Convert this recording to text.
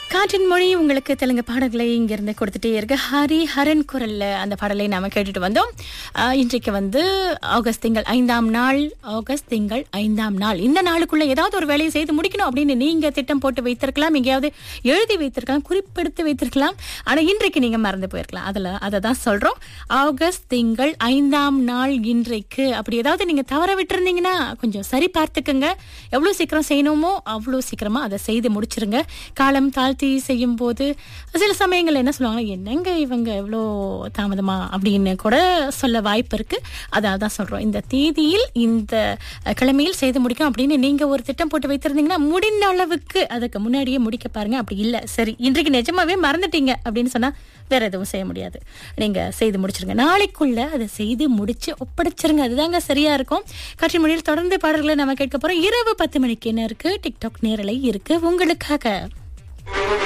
காற்றின் மொழி உங்களுக்கு தெலுங்கு பாடல்களை இங்கிருந்து கொடுத்துட்டே இருக்கு ஹரி ஹரன் குரல்ல அந்த பாடலை நாம கேட்டுட்டு வந்தோம் ஆஹ், இன்றைக்கு வந்து ஆகஸ்ட் திங்கள் ஐந்தாம் நாள் ஆகஸ்ட் திங்கள் ஐந்தாம் நாள் இந்த நாளுக்குள்ள ஏதாவது ஒரு வேலையை செய்து முடிக்கணும் அப்படின்னு நீங்க திட்டம் போட்டு வைத்திருக்கலாம் எங்கேயாவது எழுதி வைத்திருக்கலாம் குறிப்பெடுத்து வைத்திருக்கலாம் ஆனா இன்றைக்கு நீங்க மறந்து போயிருக்கலாம் அதுல அதை தான் சொல்றோம் ஆகஸ்ட் திங்கள் ஐந்தாம் நாள் இன்றைக்கு அப்படி ஏதாவது நீங்க தவற விட்டுருந்தீங்கன்னா கொஞ்சம் சரி பார்த்துக்குங்க எவ்வளவு சீக்கிரம் செய்யணுமோ அவ்வளவு சீக்கிரமா அதை செய்து முடிச்சிருங்க காலம் தாழ்த்தி செய்யும் போது சில சமயங்கள்ல என்ன சொல்லுவாங்க என்னங்க இவங்க எவ்வளோ தாமதமா அப்படின்னு கூட சொல்ல வாய்ப்பு இருக்கு அதான் தான் சொல்றோம் இந்த தேதியில் இந்த அஹ், கிழமையில் செய்து முடிக்கும் அப்படின்னு நீங்க ஒரு திட்டம் போட்டு வைத்திருந்தீங்கன்னா முடிந்த அளவுக்கு அதுக்கு முன்னாடியே முடிக்க பாருங்க அப்படி இல்ல சரி இன்றைக்கு நிஜமாவே மறந்துட்டீங்க அப்படின்னு சொன்னா வேற எதுவும் செய்ய முடியாது நீங்க செய்து முடிச்சிருங்க நாளைக்குள்ள அதை செய்து முடிச்சு ஒப்படைச்சிருங்க அதுதாங்க சரியா இருக்கும் காற்றின் மொழியில் தொடர்ந்து பாடல்களை நம்ம கேட்க போறோம் இரவு பத்து மணிக்கு என்ன இருக்கு டிக்டாக் நேரலை இருக்கு உங்களுக்காக